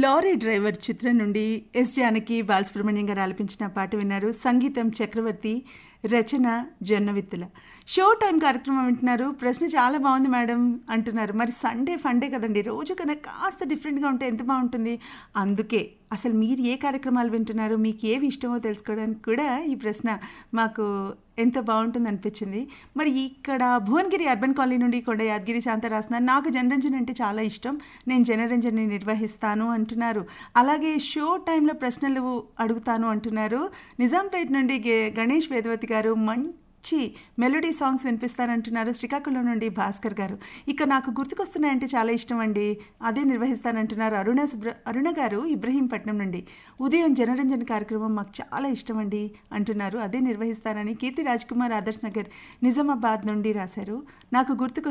lorry driver చిత్రం నుండి yes Janaki Balasubrahmanyam గారు ఆలపించిన పాట విన్నారు సంగీతం చక్రవర్తి రచన జొన్నవిత్తుల షో టైం కార్యక్రమం వింటున్నారు ప్రశ్న చాలా బాగుంది మేడం అంటున్నారు మరి సండే ఫండే కదండి రోజు కన్నా కాస్త డిఫరెంట్గా ఉంటే ఎంత బాగుంటుంది అందుకే అసలు మీరు ఏ కార్యక్రమాలు వింటున్నారు మీకు ఏవి ఇష్టమో తెలుసుకోవడానికి కూడా ఈ ప్రశ్న మాకు ఎంత బాగుంటుంది అనిపించింది మరి ఇక్కడ భువనగిరి అర్బన్ కాలనీ నుండి కొండ యాదగిరి శాంత రాస్తున్నారు నాకు జనరంజన్ అంటే చాలా ఇష్టం నేను జనరంజన్ని నిర్వహిస్తాను అంటున్నారు అలాగే షో టైంలో ప్రశ్నలు అడుగుతాను అంటున్నారు నిజాంపేట నుండి గే- గణేష్ వేదవతి గారు మంచి మెలోడీ సాంగ్స్ వినిపిస్తానంటున్నారు శ్రీకాకుళం నుండి భాస్కర్ గారు ఇక నాకు గుర్తుకొస్తున్నాయంటే చాలా ఇష్టం అండి అదే నిర్వహిస్తానంటున్నారు అరుణ సుబ్ర అరుణ గారు ఇబ్రహీంపట్నం నుండి ఉదయం జనరంజన్ కార్యక్రమం మాకు చాలా ఇష్టం అండి అంటున్నారు అదే నిర్వహిస్తానని కీర్తి రాజ్ కుమార్ ఆదర్శ్ నగర్ నిజామాబాద్ నుండి రాశారు నాకు గుర్తుకు